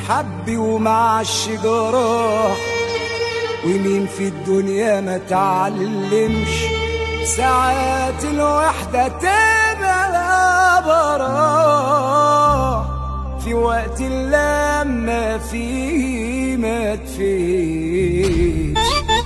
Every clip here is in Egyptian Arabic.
حب ومعش جراح ومين في الدنيا ما تعلمش ساعات الوحدة تبقى براح في وقت لما فيه ما تفيش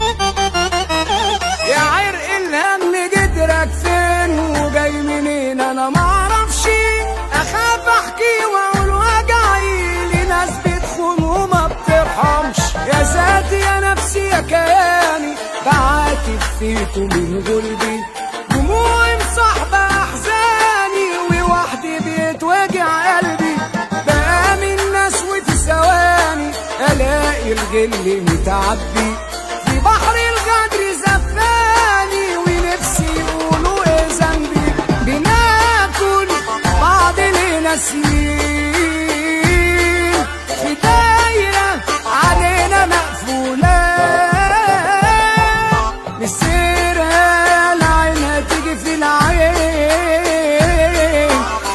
يا عرق الهم جدرك فين وجاي منين انا معرفش اخاف احكي واقول وجعي لناس بتخون وما بترحمش يا ذاتي يا نفسي يا كياني بعاتب فيكم من غلبي دموعي مصاحبة احزاني ووحدي بيتوجع قلبي بقى من ناس وفي ثواني الاقي الغل متعبي في بحر الغدر زفاني ونفسي يقولوا ايه ذنبي بناكل بعض لينا سنين في دايرة علينا مقفولة نسيرها العين تيجي في العين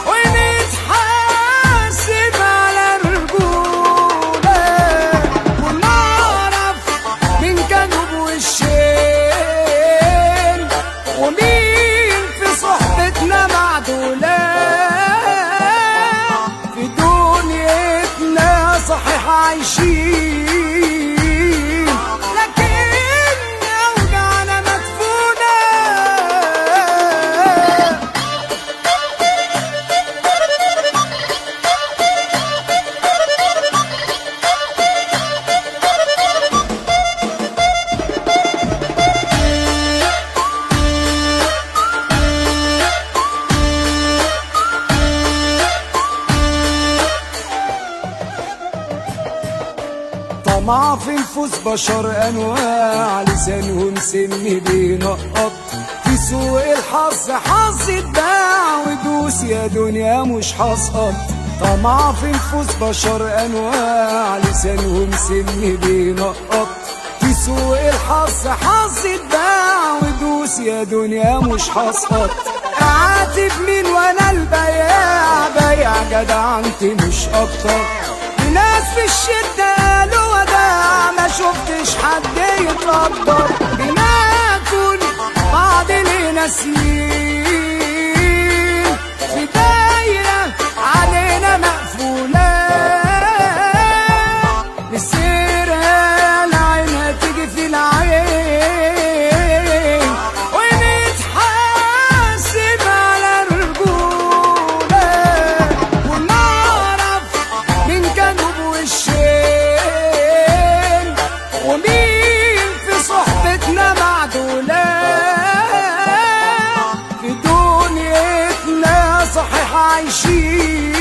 ونتحاسب على الرجولة ونعرف مين كانوا بوشين ومين في صحبتنا معدولة في دنيتنا صحيح عايشين لكن أوجعنا مدفونة طمع في نفوس بشر انواع لسانهم سن بينقط في سوق الحظ حظ اتباع ودوس يا دنيا مش هسقط طمع في نفوس بشر انواع لسانهم سن بينقط في سوق الحظ حظ اتباع ودوس يا دنيا مش هسقط اعاتب مين وانا البياع بيع جدع انت مش اكتر ناس في الشدة قالوا وداع ما شفتش حد يتقدر بناكل بعض لينا سنين في دايرة علينا مقفولة نسيرها العين تيجي في العين ونتحاسب على الرجولة ونعرف مين كانوا بوشين ومين في صحبتنا معدولة في دنيتنا صحيح عايشين